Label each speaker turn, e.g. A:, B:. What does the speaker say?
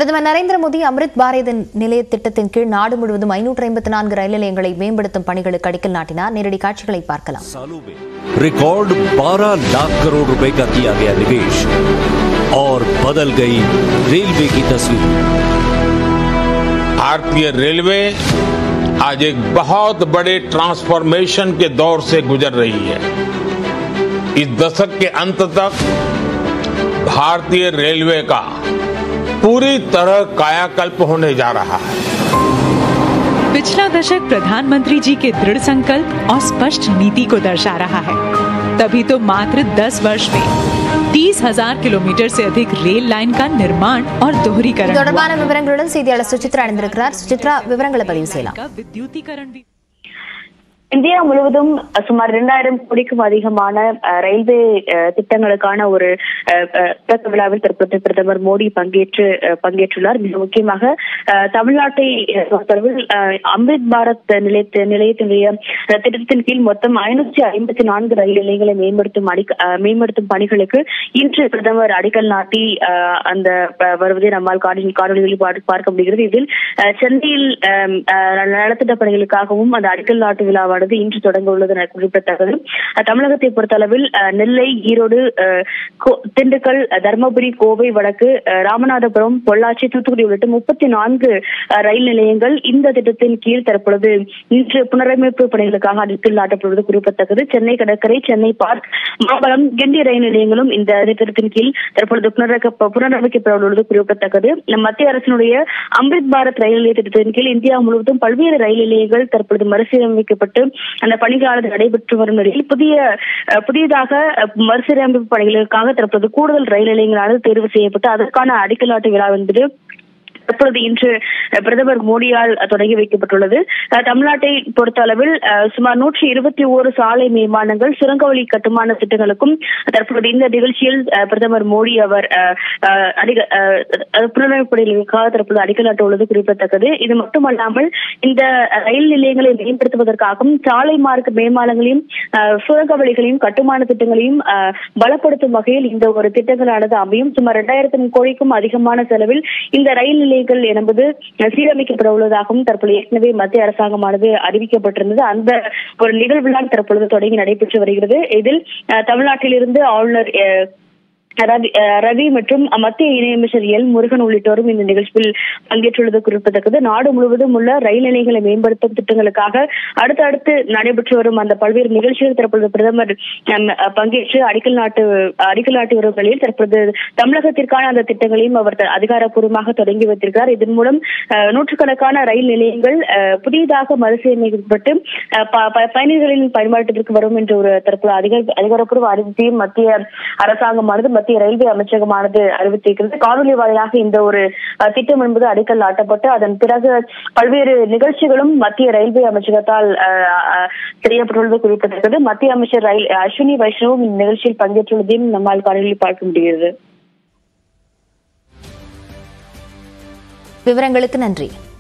A: பிரதமர் நரேந்திர மோடி அம்ரித் பாரத் நிலைய திட்டத்தின் கீழ் நாடு முழுவதும் ஐநூற்று ஐம்பத்தி நான்கு ரயில் நிலையங்களை மேம்படுத்தும் பணிகளுக்கு அடிக்கல் நாட்டினார் நேரடி காட்சிகளை பார்க்கலாம்
B: सालों में रिकॉर्ड 12 लाख करोड़ रुपए का किया गया निवेश और बदल गई रेलवे की तस्वीर
C: भारतीय रेलवे आज एक बहुत बड़े ट्रांसफॉर्मेशन के दौर से गुजर रही है इस दशक के अंत तक भारतीय रेलवे का पूरी तरह कायाकल्प होने जा रहा है
D: पिछला दशक प्रधानमंत्री जी के दृढ़ संकल्प और स्पष्ट नीति को दर्शा रहा है तभी तो मात्र 10 वर्ष में तीस हजार किलोमीटर से अधिक रेल लाइन का निर्माण और
A: இது
D: दोहरीकरण हुआ
A: தொடர்பான விவரங்களுடன் செய்தியாளர் சுசித்ரா அணிந்திருக்கிறார் சுசித்ரா விவரங்களை பதிவு செய்யலாம்
D: का विद्युतीकरण भी
E: இந்தியா முழுவதும் சுமார் இரண்டாயிரம் கோடிக்கும் அதிகமான அஹ், ரயில்வே அஹ், திட்டங்களுக்கான ஒரு அஹ், அஹ், தொடக்க விழாவில் தற்போது பிரதமர் மோடி பங்கேற்று அஹ், பங்கேற்றுள்ளார் மிக முக்கியமாக அஹ், தமிழ்நாட்டை அஹ், பொறுத்தளவில் அஹ், அம்ரித் பாரத் நிலையத்த நிலையத்தினுடைய அஹ், திட்டத்தின் கீழ் மொத்தம் ஐநூற்றி ஐம்பத்தி நான்கு ரயில் நிலையங்களை மேம்படுத்தும் அடிக்க அஹ், மேம்படுத்தும் பணிகளுக்கு இன்று பிரதமர் அடிக்கல் நாட்டி அஹ், அந்த ப- வருவதை நம்மால் காணொலி காணொலிகளில் பார்க்க- பார்க்க முடிகிறது இதில் அஹ், சென்னையில் அஹ், அஹ், நலத்திட்ட பணிகளுக்காகவும் அந்த அடிக்கல் நாட்டு விழாவானது இன்று தொடங்க உள்ளது என குறிப்பிடத்தக்கது அஹ், தமிழகத்தை பொறுத்தளவில் அஹ், நெல்லை ஈரோடு அஹ், கோ- திண்டுக்கல் அஹ், தருமபுரி கோவை வடக்கு அஹ், ராமநாதபுரம் பொள்ளாச்சி தூத்துக்குடி உள்ளிட்ட முப்பத்தி நான்கு ரயில் நிலையங்கள் இந்த திட்டத்தின் கீழ் தற்பொழுது இன்று புனரமைப்பு பணிகளுக்காக அடிக்கல் நாட்டப்படுவது குறிப்பிடத்தக்கது சென்னை கடற்கரை சென்னை பார்க் மாம்பலம் கிண்டி ரயில் நிலையங்களும் இந்த திட்டத்தின் கீழ் தற்பொழுது புனரமைக்க புனரமைக்கப்பட உள்ளது குறிப்பிடத்தக்கது நம் மத்திய அரசினுடைய அம்ரித் பாரத் ரயில் நிலைய திட்டத்தின் கீழ் இந்தியா முழுவதும் பல்வேறு ரயில் நிலையங்கள் தற்பொழுது மறுசீரமைக்கப்பட்டு அந்த பணிகளானது நடைபெற்று வரும் நிலையில் புதிய அஹ், புதியதாக அஹ், மறுசீரமைப்பு பணிகளுக்காக தற்போது கூடுதல் ரயில் நிலையங்களானது தேர்வு செய்யப்பட்டு அதற்கான அடிக்கல் நாட்டு விழா என்பது தற்பொழுது இன்று அஹ், பிரதமர் மோடியால் அஹ், தொடங்கி வைக்கப்பட்டுள்ளது அஹ், தமிழ்நாட்டை பொறுத்த அளவில் அஹ், சுமார் நூற்றி இருபத்தி ஓரு சாலை மேம்பாலங்கள் சுரங்கவழி கட்டுமான திட்டங்களுக்கும் தற்பொழுது இந்த நிகழ்ச்சியில் அஹ், பிரதமர் மோடி அவர் அஹ், அஹ், அடிக- அஹ், அஹ், புனரமைப்பு பணிகளுக்காக தற்பொழுது அடிக்கல் நாட்ட உள்ளது குறிப்பிடத்தக்கது இது மட்டுமல்லாமல் இந்த ரயில் நிலையங்களை மேம்படுத்துவதற்காகவும் சாலை மார்க்க மேம்பாலங்களையும் அஹ், சுரங்க வழிகளையும் கட்டுமான திட்டங்களையும் அஹ், பலப்படுத்தும் வகையில் இந்த ஒரு திட்டங்களானது அமையும் சுமார் இரண்டாயிரத்தி கோடிக்கும் அதிகமான செலவில் இந்த ரயில் நிலையங்கள் என்பது அஹ், சீரமைக்கப்பட உள்ளதாகவும் தற்போது ஏற்கனவே மத்திய அரசாங்கமானது அறிவிக்கப்பட்டிருந்தது அந்த ஒரு நிகழ்வுதான் தற்பொழுது தொடங்கி நடைபெற்று வருகிறது இதில் அஹ், தமிழ்நாட்டிலிருந்து ஆளுநர் அஹ், ரவி அஹ் ரவி மற்றும் மத்திய இணையமைச்சர் எல் முருகன் உள்ளிட்டோரும் இந்த நிகழ்ச்சியில் பங்கேற்றுள்ளது குறிப்பிடத்தக்கது நாடு முழுவதும் உள்ள ரயில் நிலையங்களை மேம்படுத்தும் திட்டங்களுக்காக அடுத்தடுத்து நடைபெற்று வரும் அந்த பல்வேறு நிகழ்ச்சிகள் தற்பொழுது பிரதமர் ஹம், அஹ், பங்கேற்று அடிக்கல் நாட்டு அடிக்கல் நாட்டு வரும் நிலையில் தற்பொழுது தமிழகத்திற்கான அந்த திட்டங்களையும் அவர் த- அதிகாரப்பூர்வமாக தொடங்கி வைத்திருக்கிறார் இதன் மூலம் அஹ், நூற்றுக்கணக்கான ரயில் நிலையங்கள் அஹ், புதியதாக மறுசீரமைக்கப்பட்டு அஹ், ப- ப- பயணிகளின் பயன்பாட்டிற்கு வரும் என்ற ஒரு தற்போது அதிகார அதிகாரப்பூர்வ அறிவிப்பையும் மத்திய அரசாங்கமானது மத்திய ரயில்வே அமைச்சகமானது அறிவித்திருக்கிறது காணொலி வாயிலாக இந்த ஒரு அஹ், திட்டம் என்பது அடிக்கல் நாட்டப்பட்டு அதன் பிறகு பல்வேறு நிகழ்ச்சிகளும் மத்திய ரயில்வே அமைச்சகத்தால் அஹ், அஹ், செய்யப்பட்டுள்ளது குறிப்பிட்டிருக்கிறது மத்திய அமைச்சர் ரயில் அஸ்வினி வைஷ்ணவும் இந்த நிகழ்ச்சியில் பங்கேற்றுள்ளதையும் நம்மால் காணொலியில் பார்க்க முடிகிறது
A: விவரங்களுக்கு நன்றி